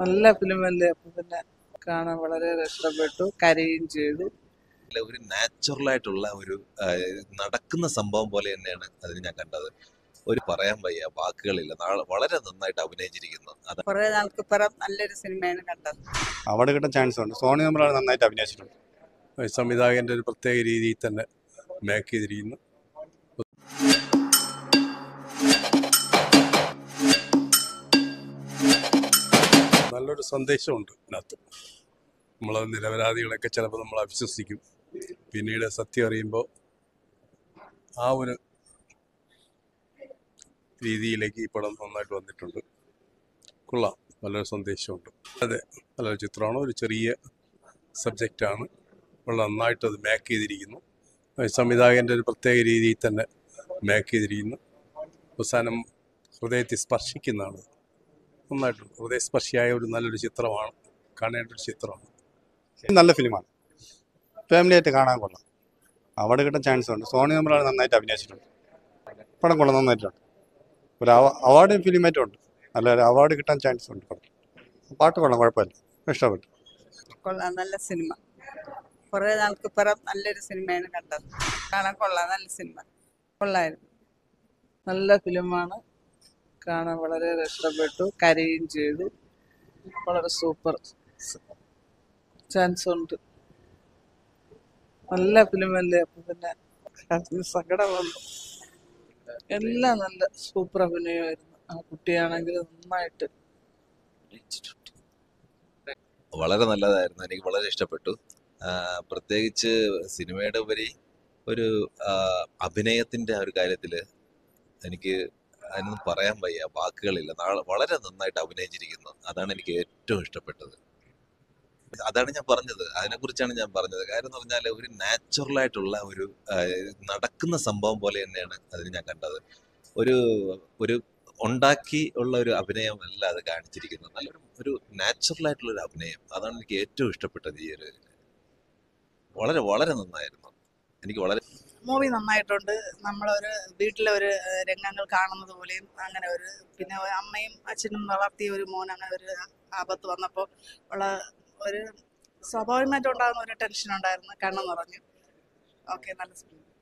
നല്ല ഫിലിമല്ലേ അപ്പൊ പിന്നെ കാണാൻ വളരെ ഇഷ്ടപ്പെട്ടു കരയുകയും ചെയ്തു അല്ല, ഒരു നാച്ചുറൽ ആയിട്ടുള്ള ഒരു ആ, നടക്കുന്ന സംഭവം പോലെ തന്നെയാണ് അതിന് ഞാൻ കണ്ടത് ഒരു പറയാൻ വയ്യ വാക്കുകളില്ല നാളെ വളരെ നന്നായിട്ട് അഭിനയിച്ചിരിക്കുന്നു അത് കുറെ നാൾക്ക് പിറം നല്ലൊരു സിനിമയാണ് കണ്ടത് അവിടെ കിട്ടാൻ ചാൻസ് ഉണ്ട് സോണി നമ്മളാണ് നന്നായിട്ട് അഭിനയിച്ചിട്ടുണ്ട് സംവിധായകന്റെ ഒരു പ്രത്യേക രീതിയിൽ തന്നെ മേക്ക് ചെയ്തിരിക്കുന്നു നല്ലൊരു സന്ദേശമുണ്ട് ഇതിനകത്ത് നമ്മൾ നിരപരാധികളൊക്കെ ചിലപ്പോൾ നമ്മൾ അവിശ്വസിക്കും പിന്നീട് സത്യം അറിയുമ്പോൾ ആ ഒരു രീതിയിലേക്ക് ഈ പടം നന്നായിട്ട് വന്നിട്ടുണ്ട് കൊള്ളാം നല്ലൊരു സന്ദേശമുണ്ട് അതെ നല്ലൊരു ചിത്രമാണ് ഒരു ചെറിയ സബ്ജക്റ്റാണ് വളരെ നന്നായിട്ട് അത് മേക്ക് ചെയ്തിരിക്കുന്നു അത് സംവിധായകൻ്റെ ഒരു പ്രത്യേക രീതിയിൽ തന്നെ മേക്ക് ചെയ്തിരിക്കുന്നു അവസാനം ഹൃദയത്തെ സ്പർശിക്കുന്നതാണ് നന്നായിട്ടുണ്ട് ഹൃദയസ്പർശിയായ ഒരു നല്ലൊരു ചിത്രമാണ് കാണേണ്ട ഒരു ചിത്രമാണ് നല്ല ഫിലിമാണ് ഫാമിലി ആയിട്ട് കാണാൻ കൊള്ളാം അവിടെ കിട്ടാൻ ചാൻസ് ഉണ്ട് സോണി നമ്മളാണ് നന്നായിട്ട് അഭിനയിച്ചിട്ടുണ്ട് പടം കൊള്ളാം നന്നായിട്ടുണ്ട് ഒരു അവാർഡ് ഫിലിമായിട്ടും ഉണ്ട് നല്ല ഒരു അവാർഡ് കിട്ടാൻ ചാൻസ് ഉണ്ട് പടം പാട്ട് കൊള്ളാം കുഴപ്പമില്ല ഇഷ്ടപ്പെട്ടു കൊള്ളാം നല്ല സിനിമ കുറെ നാൾക്ക് പിറം നല്ലൊരു സിനിമയാണ് കണ്ടത് കാണാൻ കൊള്ളാം നല്ല സിനിമ കൊള്ളായിരുന്നു നല്ല ഫിലിമാണ് കാണാൻ വളരെ ഇഷ്ടപ്പെട്ടു കരയുകയും ചെയ്തു വളരെ സൂപ്പർ ചാൻസ് ഉണ്ട് നല്ല ഫിലിമല്ലേ അപ്പൊ പിന്നെ അതിന് സങ്കടം വന്നു എല്ലാം നല്ല സൂപ്പർ അഭിനയമായിരുന്നു ആ കുട്ടിയാണെങ്കിൽ നന്നായിട്ട് അഭിനയിച്ചിട്ടുണ്ട് വളരെ നല്ലതായിരുന്നു എനിക്ക് വളരെ ഇഷ്ടപ്പെട്ടു ആ, പ്രത്യേകിച്ച് സിനിമയുടെ ഉപരി ഒരു ആ, അഭിനയത്തിന്റെ ആ ഒരു കാര്യത്തില് എനിക്ക് അതിനൊന്നും പറയാൻ വയ്യ വാക്കുകളില്ല നാളെ വളരെ നന്നായിട്ട് അഭിനയിച്ചിരിക്കുന്നു അതാണ് എനിക്ക് ഏറ്റവും ഇഷ്ടപ്പെട്ടത് അതാണ് ഞാൻ പറഞ്ഞത് അതിനെക്കുറിച്ചാണ് ഞാൻ പറഞ്ഞത് കാര്യം എന്ന് പറഞ്ഞാൽ ഒരു നാച്ചുറൽ ആയിട്ടുള്ള ഒരു ആ, നടക്കുന്ന സംഭവം പോലെ തന്നെയാണ് അതിന് ഞാൻ കണ്ടത് ഒരു ഒരു ഉണ്ടാക്കി ഉള്ള ഒരു അഭിനയമല്ല അത് കാണിച്ചിരിക്കുന്നത് നല്ലൊരു ഒരു നാച്ചുറൽ ആയിട്ടുള്ള ഒരു അഭിനയം അതാണ് എനിക്ക് ഏറ്റവും ഇഷ്ടപ്പെട്ടത് ഈ ഒരു ഇതില്. വളരെ വളരെ നന്നായിരുന്നു എനിക്ക് വളരെ മൂവി നന്നായിട്ടുണ്ട് നമ്മളൊരു വീട്ടിലെ ഒരു ഏഹ്, രംഗങ്ങൾ കാണുന്നത് പോലെയും അങ്ങനെ ഒരു പിന്നെ ഒരു അമ്മയും അച്ഛനും വളർത്തിയ ഒരു മോൻ അങ്ങനെ ഒരു ആപത്ത് വന്നപ്പോൾ ഉള്ള ഒരു സ്വാഭാവികമായിട്ട് ഉണ്ടാകുന്ന ഒരു ടെൻഷൻ ഉണ്ടായിരുന്നു കണ്ണ് നിറഞ്ഞു ഓക്കെ നല്ല സിനിമ